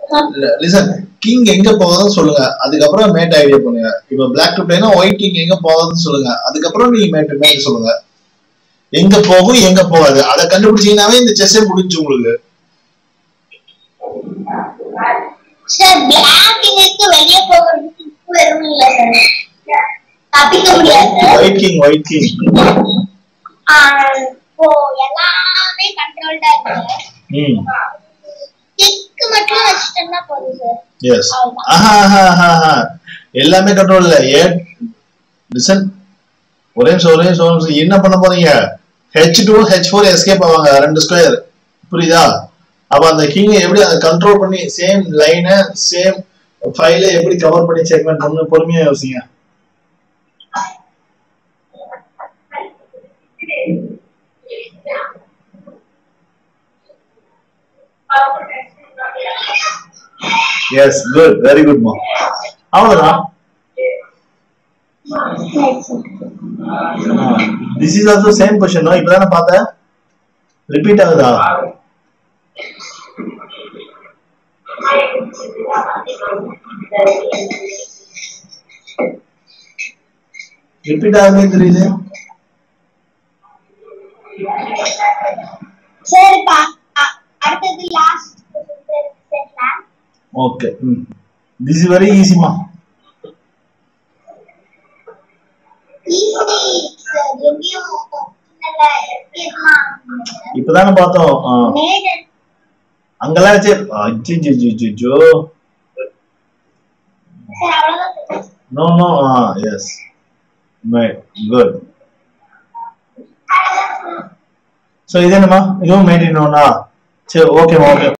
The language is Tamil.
லிசன் கிங் எங்க போகுதுன்னு சொல்லுங்க அதுக்கப்புறம் மேட் ஐடியா பண்ணுங்க இப்போ பிளாக் டு பிளேனா ஒயிட் கிங் எங்க போகுதுன்னு சொல்லுங்க அதுக்கப்புறம் நீங்க மேட் மேட் சொல்லுங்க எங்க போகும் எங்க போகாது அதை கண்டுபிடிச்சீங்கன்னாவே இந்த செஸ்ஸே முடிஞ்சு உங்களுக்கு சார் பிளாக் இங்கு வெளியே போகிறதுக்கு உப்பு வெறும் இல்ல சார் தப்பிக்க முடியாது ஒயிட் கிங் ஒயிட் கிங் ஆஹ் இப்போ எல்லாமே கண்ட்ரோல்டா இருக்கு ம் கிக் மட்டும் வச்சுட்டோம்னா போதும் சார் எஸ் ஆஹா ஆஹா ஆஹா ஆஹா. எல்லாமே கண்ட்ரோல் இல்ல ஏ லிசன் ஒரே நிமிஷம் ஒரே நிமிஷம், ஒரே நிமிஷம் என்ன பண்ண போறீங்க H two H four escape ஆவாங்க ரெண்டு ஸ்கொயர் புரியுதா அப்ப அந்த கிங் எப்படி அதை கண்ட்ரோல் பண்ணி சேம் லைனை சேம் ஃபைல எப்படி கவர் பண்ணி செக்மெண்ட் பண்ணு பொறுமையா யோசிங்க எஸ் குட் வெரி குட் மா அவ்வளவுதான் this is also same question இப்பதானே பார்த்தேன் ரிப்பீட் ஆகுதா ரிப்பீட் ஆகுதே தெரியுது சார் இப்ப அ- அடுத்தது லாஸ்ட் செட்ல ஓகே ம் திஸ் இஸ் வெரி ஈஸிமா ஈஸி சார் எங்கேயும் நல்ல எஸ்கேப்லாம் இப்பதானே பார்த்தோம் ஆ. மேடன் அங்கெல்லாம் வச்சு அச்சோ சார் அவ்வளவுதான் சார் நோ நோ ஆ எஸ் குட் ஸோ இது என்னம்மா இதுவும் மெயின்டைன் ஒன்னா சரி ஓகேம்மா ஓகே